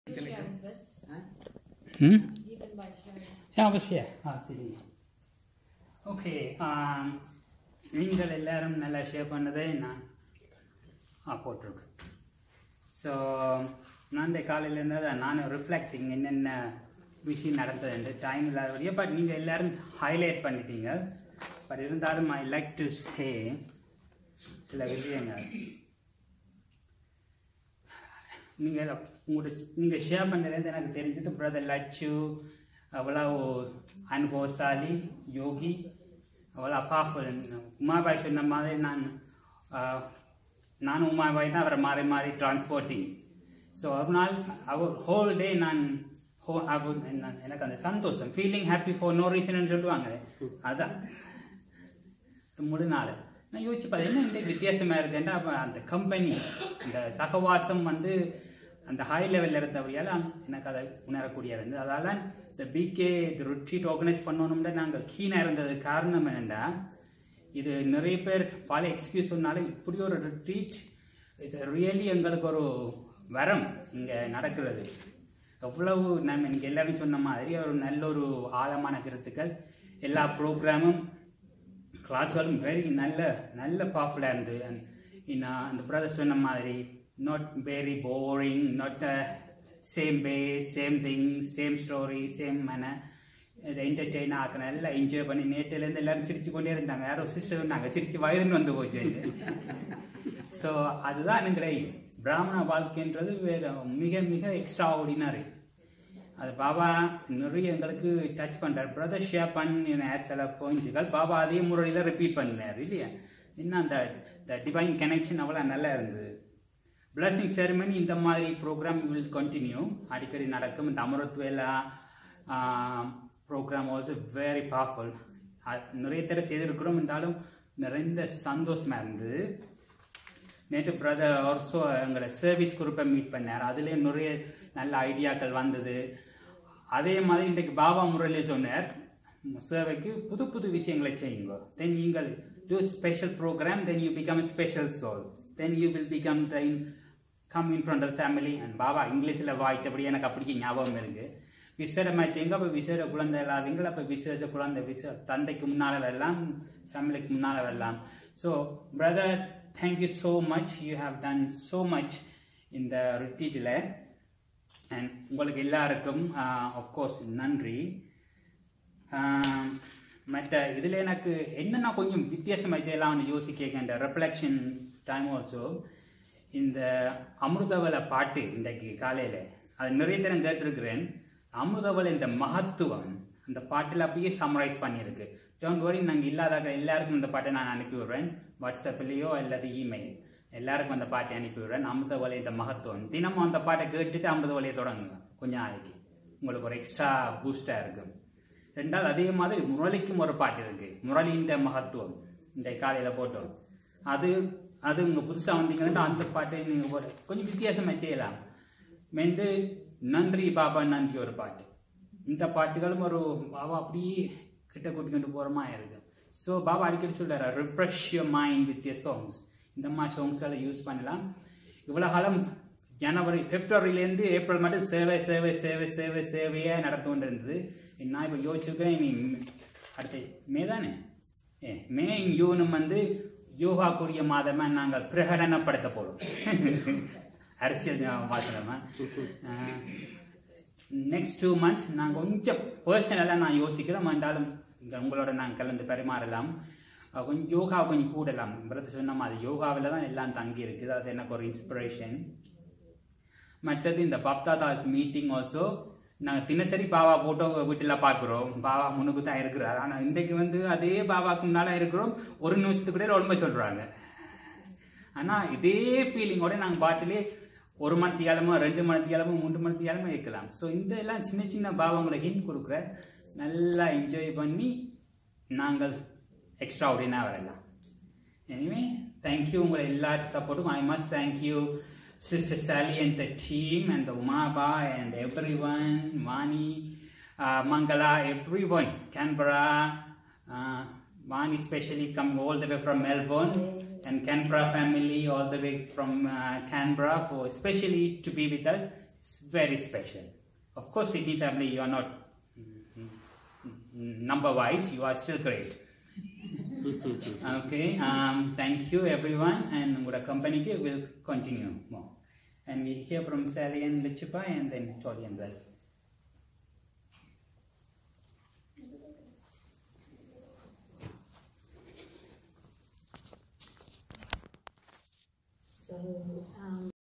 sharing first. Hmm? You can buy sharing. Yeah, I was here. Ah, சரி okay நீங்கள் எல்லாரும் நல்லா share பண்ணதை நான் ஆ போட்டிருக்கு ஸோ நான் இந்த காலையிலேருந்து தான் நானும் ரிஃப்ளெக்டிங் என்னென்ன விஷயம் நடந்ததுண்டு டைம் இல்லாதபடியே பட் நீங்கள் எல்லாரும் ஹைலைட் பண்ணிட்டீங்க பட் இருந்தாலும் ஐ லைக் டு சே சில விஷயங்கள் நீங்கள் உங்களோட நீங்கள் ஷேர் பண்ணதுலேருந்து எனக்கு தெரிஞ்சது பிரதர் லட்சு அவ்வளோ அனுபவசாலி யோகி அவ்வளோ பவர்ஃபுல் உமாபாய் சொன்ன மாதிரி நான் ஆஹ், நானும் உமாபாய் தான் அவரை மாறி மாறி டிரான்ஸ்போர்ட்டிங் ஸோ ஒரு நாள் அவர் ஹோல் டே நான் ஹோ அவர் என்ன- எனக்கு அந்த சந்தோஷம் feeling happy for no reason சொல்லுவாங்களே அதான் முழு நாள் நான் யோசிச்சு பார்த்தேன் என்ன இந்த வித்தியாசமா இருக்குன்னா அப்போ அந்த கம்பெனி இந்த சகவாசம் வந்து அந்த ஹை லெவலில் இருந்தபடியால் எனக்கு அதை உணரக்கூடிய இருந்தது அதால இந்த பிகே இது ரிட்ரீட் ஆர்கனைஸ் பண்ணணும்னு நாங்கள் கீனாக இருந்தது காரணம் என்னென்னா இது நிறைய பேர் பல எக்ஸ்கியூஸ் சொன்னாலும் இப்படி ஒரு ரிட்ரீட் இது ரியலி எங்களுக்கு ஒரு வரம் இங்கே நடக்கிறது எவ்வளவு நம்ம இங்கே எல்லாரும் சொன்ன மாதிரி ஒரு நல்ல ஒரு ஆழமான கருத்துக்கள் எல்லா ப்ரோக்ராமும் கிளாஸ்களும் வெரி நல்ல நல்ல பவர்ஃபுல்லாக இருந்தது And in, uh, அந்த பிரதர் சொன்ன மாதிரி not very boring not same pay same thing same story same மன இதை என்டர்டெயின் ஆக்க நல்லா என்ஜாய் பண்ணி நேற்றுலேருந்து எல்லாரும் சிரிச்சு கொண்டே இருந்தாங்க யாரோ சிஸ்டர் சொன்னாங்க சிரிச்சு வயதுன்னு வந்து போச்சு ஸோ அதுதான் எங்களை பிராமண வாழ்க்கைன்றது வேற மிக மிக எக்ஸ்ட்ரா ஆர்டினரி அது பாபா நிறைய எங்களுக்கு டச் பண்றாரு பிரதர் ஷேர் பண்ணி சில பாயிண்ட்ஸுகள் பாபா அதே முறையில் ரிப்பீட் பண்ணார் இல்லையா இன்னும் அந்த டிவைன் கனெக்ஷன் அவ்வளோ நல்லா இருந்தது பிளஸிங் செரிமனி இந்த மாதிரி ப்ரோக்ராம் வில் கண்டினியூ அடிக்கடி நடக்கும் இந்த அமரத்வேலா ப்ரோக்ராம் ஆல்சோ வெரி பவர்ஃபுல் நிறைய தடவை செய்திருக்கிறோம் இருந்தாலும் நிறைந்த சந்தோஷமா இருந்தது நேற்று பிரதர் ஆல்சோ எங்களை சர்வீஸ் குரூப்பை மீட் பண்ணார் அதுலேயும் நிறைய நல்ல ஐடியாக்கள் வந்தது அதே மாதிரி இன்றைக்கு பாபா முரளி சொன்னார் சேவைக்கு புது புது விஷயங்களை செய்யுங்க தென் நீங்கள் do special program then you become special soul then you will become the come in front of family and Baba இங்கிலீஷில் வாய்ச்சபடி எனக்கு அப்படியே ஞாபகம் இருக்கு விசேடமாக செய்யுங்க அப்போ விசேட குழந்தை இல்லாதவங்க அப்போ விசேஷ குழந்தை விச தந்தைக்கு முன்னால் வரலாம் ஃபேமிலிக்கு முன்னால் வரலாம் so brother thank you so much you have done so much இந்த ரிட்டீட்டில் அண்ட் உங்களுக்கு எல்லாருக்கும் ஆஃப்கோர்ஸ் நன்றி ஆஹ், மற்ற இதில் எனக்கு என்னென்ன கொஞ்சம் வித்தியாசமாக செய்யலாம்னு யோசிக்க இந்த ரெஃப்ளெக்ஷன் டைம் ஆல்சோ இந்த அமிர்தவல பாட்டு இன்றைக்கு காலையில் அது நிறைய தரம் கேட்டிருக்கிறேன் அமிர்தவல இந்த மகத்துவம் அந்த பாட்டில் அப்படியே சம்மரைஸ் பண்ணியிருக்கு டோன்ட் வரி நாங்கள் இல்லாத எல்லாருக்கும் இந்த பாட்டை நான் அனுப்பி விடுறேன் வாட்ஸ்அப்லேயோ அல்லது இமெயில் எல்லாருக்கும் அந்த பாட்டை அனுப்பி விடுறேன் அமிர்தவலை இந்த மகத்துவம் தினமும் அந்த பாட்டை கேட்டுட்டு அமிர்தவலையை தொடங்குங்க கொஞ்ச நாளைக்கு உங்களுக்கு ஒரு எக்ஸ்ட்ரா பூஸ்டாக இருக்கும் ரெண்டாவது அதே மாதிரி முரளிக்கும் ஒரு பாட்டு இருக்கு முரளியின் மகத்துவம் இந்த காலையில் போட்டோம் அது அது உங்க புதுசாக வந்தீங்கன்னா அந்த பாட்டை நீங்கள் ஒரு கொஞ்சம் வித்தியாசமாக செய்யலாம் மெண்டு நன்றி பாபா நன்றி ஒரு பாட்டு இந்த பாட்டுகளும் ஒரு பாபா அப்படியே கிட்ட கூட்டிக்கிட்டு போகிற மாதிரி இருக்கு ஸோ பாபா அடிக்கடி சொல்றாரு refresh your mind with your songs இந்த மாதிரி சாங்ஸ்களை யூஸ் பண்ணலாம் இவ்வளோ காலம் ஜனவரி பிப்ரவரியிலேருந்து ஏப்ரல் மட்டும் சேவை சேவை சேவை சேவை சேவையே நடந்து கொண்டு இருந்தது நான் இப்போ யோசிச்சிருக்கிறேன் இனி அடுத்த மே தானே ஏ மே யூனும் வந்து யோகாக்குரிய மாதமா நாங்கள் பிரகடனப்படுத்த போறோம் அரசியல் வாசனமா நெக்ஸ்ட் டூ மந்த்ஸ் நான் கொஞ்சம் பர்சனலாக நான் யோசிக்கிறேன் என்றாலும் இங்க உங்களோட நான் கலந்து பரிமாறலாம் அஹ் கொஞ்சம் யோகா கொஞ்சம் கூடலாம் பிரதர் சொன்ன மாதிரி யோகாவில் தான் எல்லாம் தங்கி இருக்குது அது எனக்கு ஒரு இன்ஸ்பிரேஷன் மற்றது இந்த பப்தாதாஸ் மீட்டிங் ஆல்சோ நாங்கள் தினசரி பாபா போட்டோ வீட்டில் பார்க்குறோம் பாபா முன்னுக்கு தான் இருக்கிறார் ஆனால் இன்றைக்கு வந்து அதே பாபாக்கு முன்னால் இருக்கிறோம் ஒரு நிமிஷத்துக்கு கூட உண்மை சொல்கிறாங்க ஆனால் இதே ஃபீலிங்கோட நாங்கள் பாட்டிலே ஒரு மணித்தியாலமோ ரெண்டு மணித்தியாலமோ மூன்று மணித்தியாலமோ இருக்கலாம் ஸோ இந்த எல்லாம் சின்ன சின்ன பாவங்களை ஹிண்ட் கொடுக்குற நல்லா என்ஜாய் பண்ணி நாங்கள் எக்ஸ்ட்ரா அப்படின்னா வரலாம் Anyway, thank you உங்களை எல்லாரும் சப்போர்ட்டும் I must thank you sister Sally and the team and the உமாபா and everyone Vani Mangala everyone Canberra Vani specially come all the way from Melbourne and Canberra family all the way from uh, Canberra for especially to be with us It's very special. Of course, Sydney family, you are not mm, mm, number wise, you are still great. okay, um, thank you everyone, and with a company will continue more. And we hear from Sally and Lichipa and then Tolly and Wes. So, um,